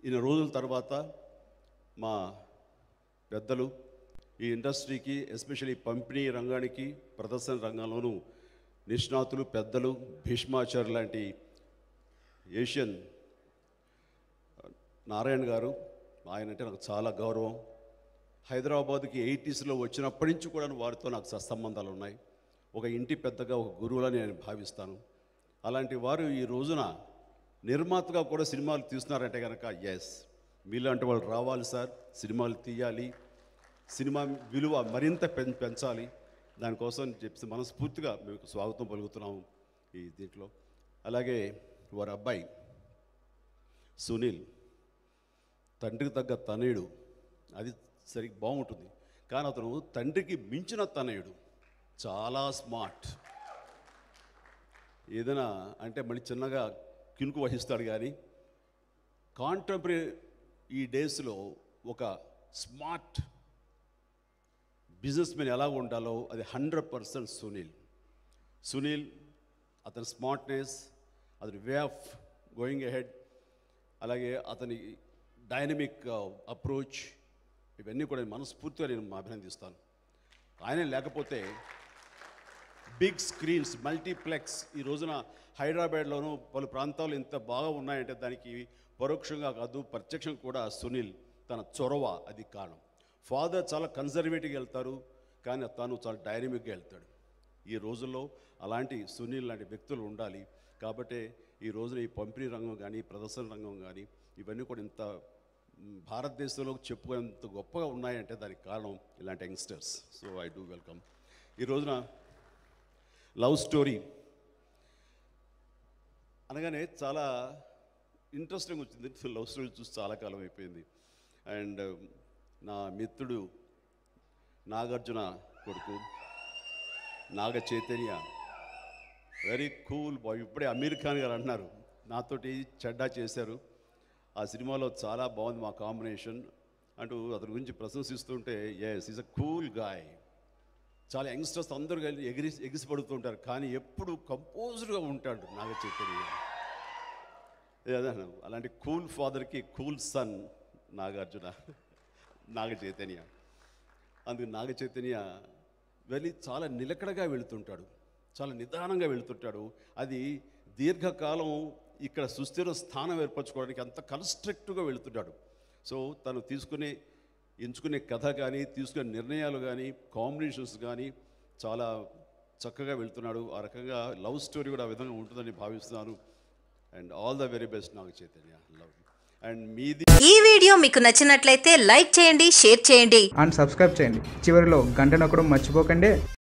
ఇన్ని రోజుల తర్వాత మా పెద్దలు ఈ ఇండస్ట్రీకి ఎస్పెషల్లీ పంపిణీ రంగానికి ప్రదర్శన రంగంలోనూ నిష్ణాతులు పెద్దలు భీష్మాచార్య లాంటి ఏషియన్ నారాయణ గారు ఆయన అంటే నాకు చాలా గౌరవం హైదరాబాద్కి ఎయిటీస్లో వచ్చినప్పటి నుంచి కూడా వారితో నాకు సత్సంబంధాలు ఉన్నాయి ఒక ఇంటి పెద్దగా ఒక గురువులా నేను భావిస్తాను అలాంటి వారు ఈ రోజున నిర్మాతగా కూడా సినిమాలు తీస్తున్నారంటే కనుక ఎస్ మీలాంటి వాళ్ళు రావాలి సార్ సినిమాలు తీయాలి సినిమా విలువ మరింత పెం పెంచాలి దానికోసం చెప్పి మనస్ఫూర్తిగా మీకు స్వాగతం పలుకుతున్నాము ఈ దీంట్లో అలాగే వారి అబ్బాయి సునీల్ తండ్రికి తగ్గ తనయుడు అది సరి బాగుంటుంది కానీ అతను తండ్రికి మించిన తనయుడు చాలా స్మార్ట్ ఏదైనా అంటే మళ్ళీ చిన్నగా కినుకు వహిస్తాడు కానీ కాంటెంపరీ ఈ డేస్లో ఒక స్మార్ట్ బిజినెస్ మెన్ ఎలా ఉండాలో అది హండ్రెడ్ పర్సెంట్ సునీల్ సునీల్ అతని స్మార్ట్నెస్ అతని వే ఆఫ్ గోయింగ్ అహెడ్ అలాగే అతని డైనమిక్ అప్రోచ్ ఇవన్నీ కూడా మనస్ఫూర్తిగా నేను అభినందిస్తాను ఆయన లేకపోతే బిగ్ స్క్రీన్స్ మల్టీప్లెక్స్ ఈ రోజున హైదరాబాద్లోనూ పలు ప్రాంతాలు ఇంత బాగా ఉన్నాయంటే దానికి పరోక్షంగా కాదు ప్రత్యక్షంగా కూడా సునీల్ తన చొరవ అది కారణం ఫాదర్ చాలా కన్జర్వేటివ్గా వెళ్తారు కానీ తను చాలా డైనమిక్గా వెళ్తాడు ఈ రోజుల్లో అలాంటి సునీల్ లాంటి వ్యక్తులు ఉండాలి కాబట్టి ఈ రోజున ఈ పంపిణీ రంగం కానీ ప్రదర్శన రంగం కానీ ఇవన్నీ కూడా ఇంత మ్, భారతదేశంలో చెప్పుకునేంత గొప్పగా ఉన్నాయంటే దానికి కారణం ఇలాంటి youngsters so I do welcome ఈ రోజున లవ్ స్టోరీ అనగానే చాలా ఇంట్రెస్టింగ్ వచ్చింది లవ్ స్టోరీ చూసి చాలా కాలం అయిపోయింది అండ్ నా మిత్రుడు నాగార్జున కొడుకు Naga Chaitanya very cool boy ఇప్పుడే అమీర్ ఖాన్ గారు అంటున్నారు నాతోటి చెడ్డా చేశారు ఆ సినిమాలో చాలా బాగుంది మా కాంబినేషన్ అంటూ అతని గురించి ప్రశంసిస్తుంటే yes is a cool guy చాలా యంగ్స్టర్స్ అందరూ కలిసి ఎగిరి ఎగిసిపడుతుంటారు కానీ ఎప్పుడు కంపోజ్డ్గా ఉంటాడు నాగ చైతన్య అదే అన్నాను. అలాంటి కూల్ ఫాదర్కి కూల్ సన్ నాగార్జున నాగ చైతన్య అందుకు నాగ చైతన్య వెళ్ళి చాలా నిలకడగా వెళుతుంటాడు చాలా నిదానంగా వెళుతుంటాడు అది దీర్ఘకాలం ఇక్కడ సుస్థిర స్థానం ఏర్పరచుకోవడానికి అంత కన్స్ట్రక్టివ్గా వెళుతుంటాడు సో తను తీసుకునే ఎంచుకునే కథ కానీ తీసుకునే నిర్ణయాలు కానీ కాంబినేషన్స్ కానీ చాలా చక్కగా వెళ్తున్నాడు ఆ రకంగా లవ్ స్టోరీ కూడా ఆ విధంగా ఉంటుందని భావిస్తున్నాను and all the very best Naga Chaitanya love and మీది ఈ వీడియో మీకు నచ్చినట్లయితే లైక్ చేయండి షేర్ చేయండి అండ్ సబ్స్క్రైబ్ చేయండి చివరిలో గంట నొక్కడం మర్చిపోకండి